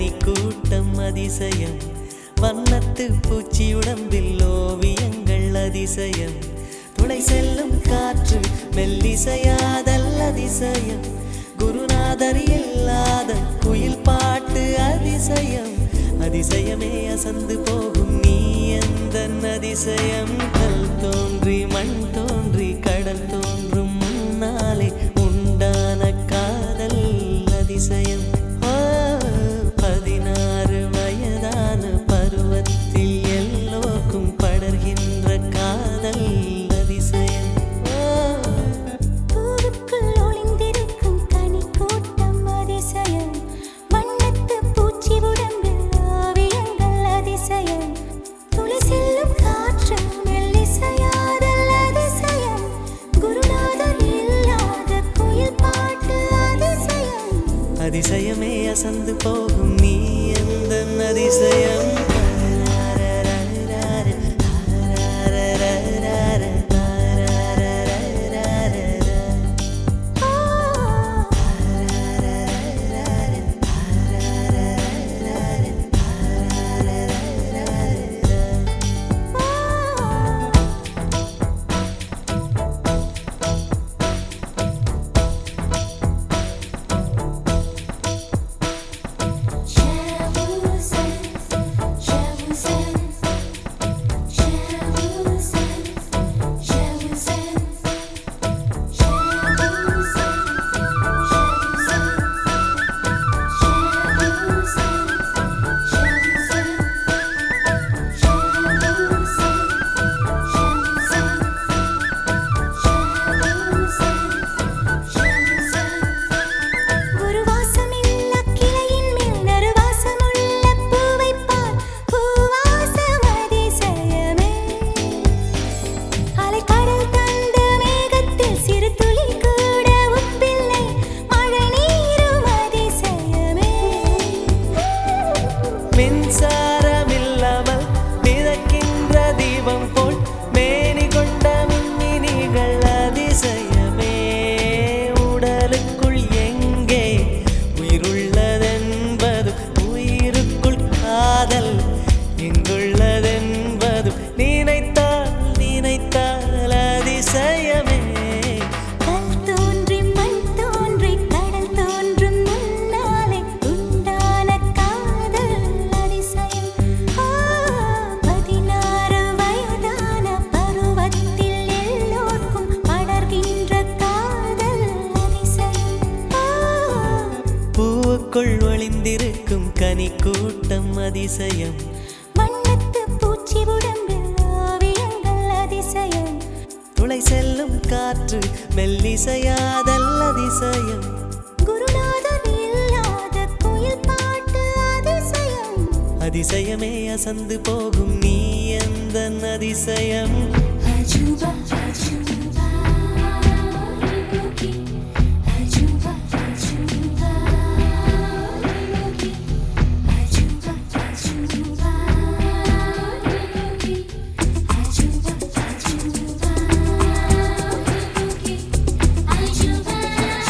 கனி கூட்டம் அதிசயம் வண்ணத்து பூச்சி உடம்பில் ஓவியங்கள் அதிசயம் துளை செல்லும் காற்று மெல்லிசையாதல் அதிசயம் குருநாதர் இல்லாத குயில் பாட்டு அதிசயம் அதிசயமே அசந்து போகும் நீ எந்த அதிசயம் கல் தோன்றி மண் தோன்றி கடல் தோன்றும் முன்னாலே உண்டான காதல் அதிசயம் ஆ, பதினாறு வயதான பருவத்தில் எல்லோருக்கும் படர்கின்ற காதல் அதிசயம் ஆ, பூவுக்குள் ஒளிந்திருக்கும் கனிக்கூட்டம் அதிசயம். வண்ணத்து பூச்சி உடம்பில் ஓவியங்கள் அதிசயம். துளி செல்லும் காற்று மெல்லிசையாதல் அதிசயம். குருநாதர் இல்லாத குயில் பாட்டு அதிசயம். அதிசயமே அசந்து போகும் நீ எந்த அதிசயம் ஆ ஒரு வாசமில்ல கிளையின் மேல் நறுவாசமுள்ள பூவைப் பார். பூவாசம் அதிசயமே. அலைக்கடல் தந்த மேகத்தில் சிறு துளி கூட உப்பில்லை. மழை நீரும் அதிசயமே. மின்சாரமில்லாமல் மிதக்கின்ற தீபம் போல் மேனி கொண்ட மின்மினிகள் அதிசயமே உடலுக்குள் எங்கே உயிருள்ளதென்பது உயிருக்குள் காதல் எங்குள்ளதென்பது நினைத்தால் நினைத்தால் அதிசயமே கல் தோன்றி மண் தோன்றி கடல் தோன்றும் முன்னாலே உண்டான காதல் அதிசயம். ஆ, பதினாறு வயதான பருவத்தில் எல்லோர்க்கும் படர்கின்ற காதல் அதிசயம். ஆ, பூவுக்குள் ஒளிந்திருக்கும் கனி கூட்டம் அதிசயம் வண்ணத்து பூச்சி உடம்பில் ஓவியங்கள் அதிசயம் துளை செல்லும் காற்று மெல்லிசையாதல் அதிசயம் குருநாதர் இல்லாத குயில் பாட்டு அதிசயம் அதிசயமே அசந்து போகும் நீ எந்த அதிசயம் அஜூபா அஜூபா அஜூபா அஜூபா அஜூபா அஜூபா அஜூபா அஜூபா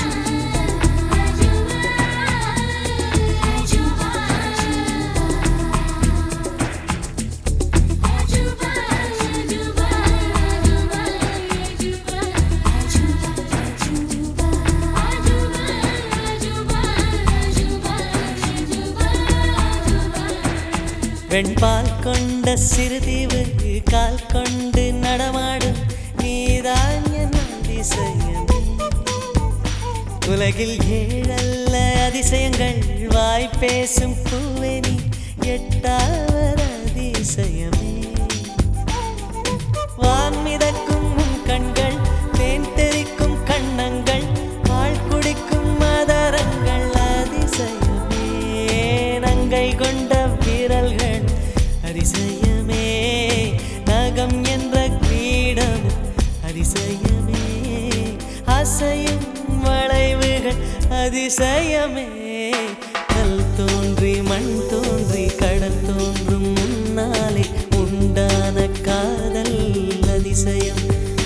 வெண்பால் கொண்ட சிறுதீவு கால் கொண்டு நடமாடும் நீதான் என் அதிசயம் உலகில் ஏழல்ல அதிசயங்கள் வாய் பேசும் பூவெனி எட்டாவது அதிசயமே வான் மிதக்கும் உன் கண்கள் தேன் தெறிக்கும் கண்ணங்கள் பால் குடிக்கும் மதரங்கள் அதிசயமே நங்கை கொண்ட வீரல்கள் அதிசயமே நகம் என்ற கிரீடம் அதிசயமே அசையும் வளைவுகள் அதிசயமே கல் தோன்றி மண் தோன்றி கடல் தோன்றும் முன்னாலே உண்டான காதல் அதிசயம்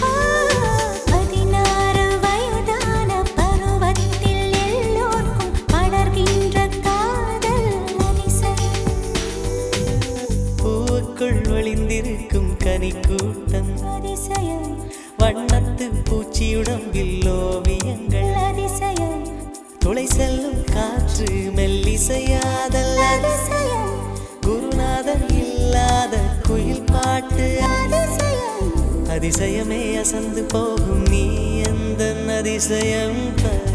பதினாறு வயதான பருவத்தில் எல்லோர்க்கும் படர்கின்ற காதல் அதிசயம் வண்ணத்து பூச்சியுடம்பில் ஓவியங்கள் அதிசயம் துளை செல்லும் காற்று மெல்லிசையாதல் அதிசயம் குருநாதர் இல்லாத குயில் பாட்டு அதிசயம் அதிசயமே அசந்து போகும் நீ எந்த அதிசயம் தர